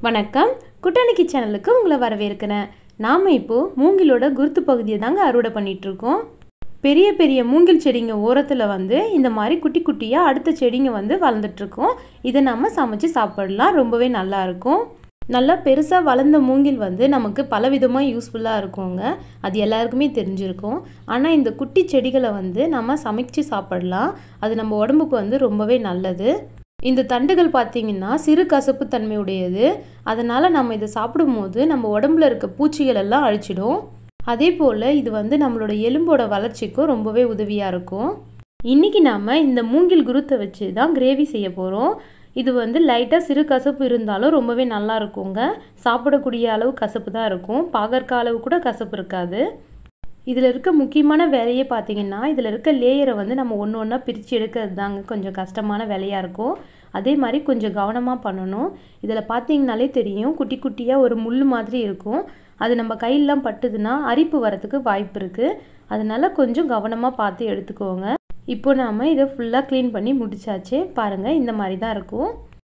வணக்கம் குட்டானிக்கி சேனலுக்கு உங்களை வரவேற்கிறேன் நாம் இப்போது மூங்கிலோட குருத்து பகுதியை தாங்க அறுவடை பண்ணிகிட்ருக்கோம் பெரிய பெரிய மூங்கில் செடிங்க ஓரத்தில் வந்து இந்த மாதிரி குட்டி குட்டியாக அடுத்த செடிங்க வந்து வளர்ந்துட்டுருக்கோம் இதை நம்ம சமைச்சு சாப்பிடலாம் ரொம்பவே நல்லா இருக்கும் நல்லா பெருசாக வளர்ந்த மூங்கில் வந்து நமக்கு பலவிதமாக யூஸ்ஃபுல்லாக இருக்குங்க அது எல்லாருக்குமே தெரிஞ்சிருக்கும் ஆனால் இந்த குட்டி செடிகளை வந்து நம்ம சமைச்சு சாப்பிடலாம் அது நம்ம உடம்புக்கு வந்து ரொம்பவே நல்லது இந்த தண்டுகள் பார்த்திங்கன்னா சிறு கசப்பு தன்மையுடையது அதனால் நம்ம இதை சாப்பிடும்போது நம்ம உடம்புல இருக்க பூச்சிகள் எல்லாம் அழிச்சிடும் அதே போல் இது வந்து நம்மளோட எலும்போட வளர்ச்சிக்கும் ரொம்பவே உதவியாக இருக்கும் இன்றைக்கி நாம் இந்த மூங்கில் குருத்தை வச்சு தான் கிரேவி செய்ய போகிறோம் இது வந்து லைட்டாக சிறு கசப்பு இருந்தாலும் ரொம்பவே நல்லா இருக்குங்க சாப்பிடக்கூடிய அளவு கசப்பு தான் இருக்கும் பாகற்காய் அளவு கூட கசப்பு இருக்காது இதில் இருக்க முக்கியமான வேலையே பார்த்தீங்கன்னா இதில் இருக்க லேயரை வந்து நம்ம ஒன்று ஒன்றா பிரித்து எடுக்கிறது தாங்க கொஞ்சம் கஷ்டமான வேலையாக இருக்கும் அதே மாதிரி கொஞ்சம் கவனமாக பண்ணணும் இதில் பார்த்தீங்கனாலே தெரியும் குட்டி குட்டியாக ஒரு முள் மாதிரி இருக்கும் அது நம்ம கையெல்லாம் பட்டுதுன்னா அரிப்பு வரத்துக்கு வாய்ப்பு இருக்குது அதனால் கொஞ்சம் கவனமாக பார்த்து எடுத்துக்கோங்க இப்போ நாம் இதை ஃபுல்லாக க்ளீன் பண்ணி முடிச்சாச்சு பாருங்கள் இந்த மாதிரி தான் இருக்கும்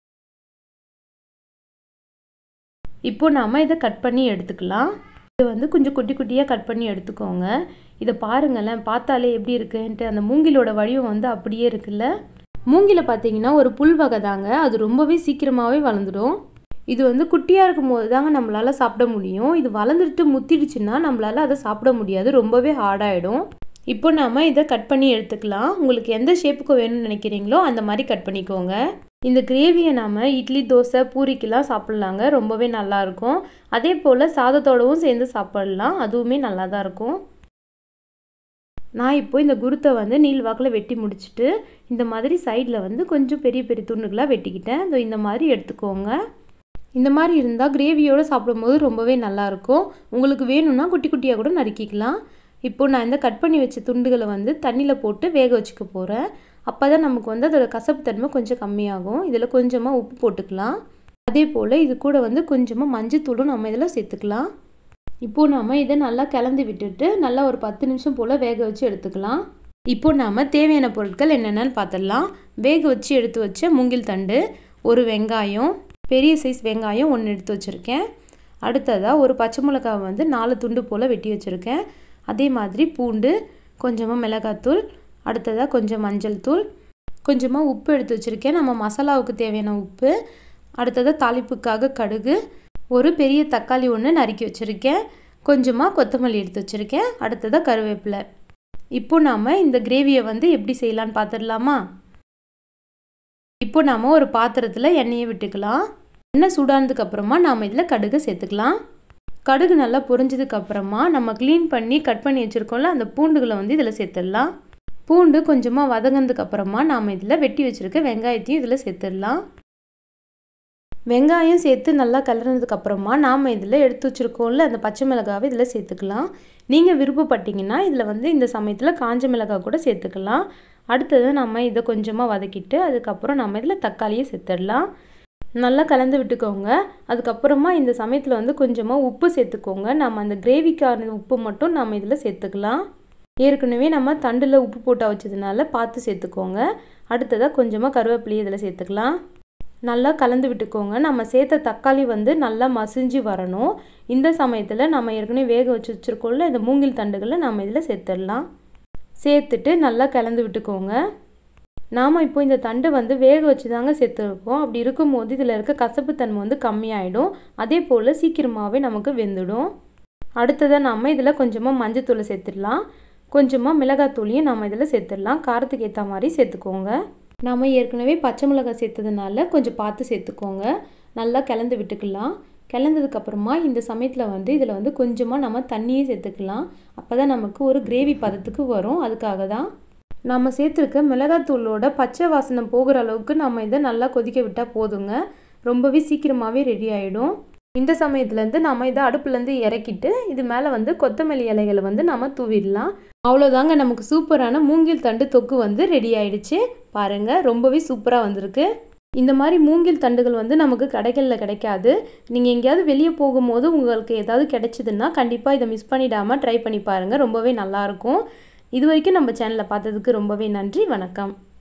இப்போ நாம் இதை கட் பண்ணி எடுத்துக்கலாம் இது வந்து கொஞ்சம் குட்டி குட்டியாக கட் பண்ணி எடுத்துக்கோங்க இதை பாருங்களேன் பார்த்தாலே எப்படி இருக்குன்ட்டு அந்த மூங்கிலோட வடிவம் வந்து அப்படியே இருக்குல்ல மூங்கில பார்த்தீங்கன்னா ஒரு புல் வகை தாங்க அது ரொம்பவே சீக்கிரமாகவே வளர்ந்துடும் இது வந்து குட்டியாக இருக்கும் போது தாங்க நம்மளால் சாப்பிட முடியும் இது வளர்ந்துட்டு முத்திடுச்சுன்னா நம்மளால் அதை சாப்பிட முடியாது ரொம்பவே ஹார்டாகிடும் இப்போ நாம் இதை கட் பண்ணி எடுத்துக்கலாம் உங்களுக்கு எந்த ஷேப்புக்கு வேணும்னு நினைக்கிறீங்களோ அந்த மாதிரி கட் பண்ணிக்கோங்க இந்த கிரேவியை நாம் இட்லி தோசை பூரிக்கெலாம் சாப்பிட்லாங்க ரொம்பவே நல்லாயிருக்கும் அதே போல் சாதத்தோடவும் சேர்ந்து சாப்பிடலாம் அதுவுமே நல்லா தான் இருக்கும் நான் இப்போ இந்த குருத்தை வந்து நீள்வாக்கில் வெட்டி முடிச்சுட்டு இந்த மாதிரி சைடில் வந்து கொஞ்சம் பெரிய பெரிய துண்டுகளாக வெட்டிக்கிட்டேன் இதோ இந்த மாதிரி எடுத்துக்கோங்க இந்த மாதிரி இருந்தால் கிரேவியோடு சாப்பிடும்போது ரொம்பவே நல்லாயிருக்கும் உங்களுக்கு வேணும்னா குட்டி குட்டியாக கூட நறுக்கிக்கலாம் இப்போ நான் இந்த கட் பண்ணி வச்ச துண்டுகளை வந்து தண்ணியில் போட்டு வேக வச்சுக்க போகிறேன் அப்போ தான் நமக்கு வந்து அதோட கசப்பு தன்மை கொஞ்சம் கம்மியாகும் இதில் கொஞ்சமாக உப்பு போட்டுக்கலாம் அதே போல் இது கூட வந்து கொஞ்சமாக மஞ்சத்தூளும் நம்ம இதில் சேர்த்துக்கலாம் இப்போது நாம் இதை நல்லா கலந்து விட்டுட்டு நல்லா ஒரு பத்து நிமிஷம் போல் வேக வச்சு எடுத்துக்கலாம் இப்போ நாம் தேவையான பொருட்கள் என்னென்னு பார்த்துடலாம் வேக வச்சு எடுத்து வச்ச மூங்கில் தண்டு ஒரு வெங்காயம் பெரிய சைஸ் வெங்காயம் ஒன்று எடுத்து வச்சுருக்கேன் அடுத்ததாக ஒரு பச்சை மிளகாவை வந்து நாலு துண்டு போல் வெட்டி வச்சுருக்கேன் அதே மாதிரி பூண்டு கொஞ்சமாக மிளகாத்தூள் அடுத்ததாக கொஞ்சம் மஞ்சள் தூள் கொஞ்சமாக உப்பு எடுத்து வச்சுருக்கேன் நம்ம மசாலாவுக்கு தேவையான உப்பு அடுத்ததாக தாளிப்புக்காக கடுகு ஒரு பெரிய தக்காளி ஒன்று நறுக்கி வச்சுருக்கேன் கொஞ்சமாக கொத்தமல்லி எடுத்து வச்சுருக்கேன் அடுத்ததாக கருவேப்பிலை இப்போ நாம் இந்த கிரேவியை வந்து எப்படி செய்யலான்னு பார்த்துடலாமா இப்போ நாம் ஒரு பாத்திரத்தில் எண்ணெயை விட்டுக்கலாம் எண்ணெய் சூடானதுக்கு அப்புறமா நாம் இதில் கடுகு சேர்த்துக்கலாம் கடுகு நல்லா பொரிஞ்சதுக்கு அப்புறமா நம்ம க்ளீன் பண்ணி கட் பண்ணி வச்சுருக்கோம்ல அந்த பூண்டுகளை வந்து இதில் சேர்த்துடலாம் பூண்டு கொஞ்சமாக வதங்கினதுக்கு அப்புறமா நாம் இதில் வெட்டி வச்சுருக்க வெங்காயத்தையும் இதில் சேர்த்துடலாம் வெங்காயம் சேர்த்து நல்லா கலர்னதுக்கு அப்புறமா நாம் இதில் எடுத்து வச்சுருக்கோம்ல அந்த பச்சை மிளகாவை இதில் சேர்த்துக்கலாம் நீங்கள் விருப்பப்பட்டீங்கன்னா இதில் வந்து இந்த சமயத்தில் காஞ்ச மிளகாய் கூட சேர்த்துக்கலாம் அடுத்தது நம்ம இதை கொஞ்சமாக வதக்கிட்டு அதுக்கப்புறம் நம்ம இதில் தக்காளியை சேர்த்துடலாம் நல்லா கலந்து விட்டுக்கோங்க அதுக்கப்புறமா இந்த சமயத்தில் வந்து கொஞ்சமாக உப்பு சேர்த்துக்கோங்க நம்ம அந்த கிரேவிக்கான உப்பு மட்டும் நம்ம இதில் சேர்த்துக்கலாம் ஏற்கனவே நம்ம தண்டில் உப்பு போட்டு வச்சதுனால பார்த்து சேர்த்துக்கோங்க அடுத்ததாக கொஞ்சமாக கருவேப்பிலையை இதில் சேர்த்துக்கலாம் நல்லா கலந்து விட்டுக்கோங்க நம்ம சேர்த்த தக்காளி வந்து நல்லா மசிஞ்சு வரணும் இந்த சமயத்தில் நம்ம ஏற்கனவே வேக வச்சு வச்சுருக்கோம்ல இந்த மூங்கில் தண்டுகளை நம்ம இதில் சேர்த்துடலாம் சேர்த்துட்டு நல்லா கலந்து விட்டுக்கோங்க நாம் இப்போ இந்த தண்டு வந்து வேக வச்சு தாங்க சேர்த்துருக்கோம் அப்படி இருக்கும்போது இதில் இருக்க கசப்புத்தன்மை வந்து கம்மியாயிடும் அதே போல் சீக்கிரமாகவே நமக்கு வெந்துடும் அடுத்ததாக நம்ம இதில் கொஞ்சமாக மஞ்சத்தூளை சேர்த்துடலாம் கொஞ்சமாக மிளகாத்தூளையும் நம்ம இதில் சேர்த்துடலாம் காரத்துக்கு ஏற்ற மாதிரி சேர்த்துக்கோங்க நம்ம ஏற்கனவே பச்சை மிளகாய் சேர்த்ததுனால கொஞ்சம் பார்த்து சேர்த்துக்கோங்க நல்லா கிளந்து விட்டுக்கலாம் கிளந்ததுக்கப்புறமா இந்த சமயத்தில் வந்து இதில் வந்து கொஞ்சமாக நம்ம தண்ணியே சேர்த்துக்கலாம் அப்போ தான் நமக்கு ஒரு கிரேவி பதத்துக்கு வரும் அதுக்காக தான் நம்ம சேர்த்துருக்க மிளகாத்தூளோட பச்சை வாசனை போகிற அளவுக்கு நம்ம இதை நல்லா கொதிக்க விட்டால் போதுங்க ரொம்பவே சீக்கிரமாகவே ரெடி ஆகிடும் இந்த சமயத்துலேருந்து நம்ம இதை அடுப்புலேருந்து இறக்கிட்டு இது மேலே வந்து கொத்தமல்லி இலைகளை வந்து நம்ம தூவிடலாம் அவ்வளோதாங்க நமக்கு சூப்பரான மூங்கில் தண்டு தொக்கு வந்து ரெடி ஆயிடுச்சு பாருங்கள் ரொம்பவே சூப்பராக வந்திருக்கு இந்த மாதிரி மூங்கில் தண்டுகள் வந்து நமக்கு கடைகளில் கிடைக்காது நீங்கள் எங்கேயாவது வெளியே போகும்போது உங்களுக்கு ஏதாவது கிடைச்சிதுன்னா கண்டிப்பாக இதை மிஸ் பண்ணிடாமல் ட்ரை பண்ணி பாருங்கள் ரொம்பவே நல்லாயிருக்கும் இது வரைக்கும் நம்ம சேனலை பார்த்ததுக்கு ரொம்பவே நன்றி வணக்கம்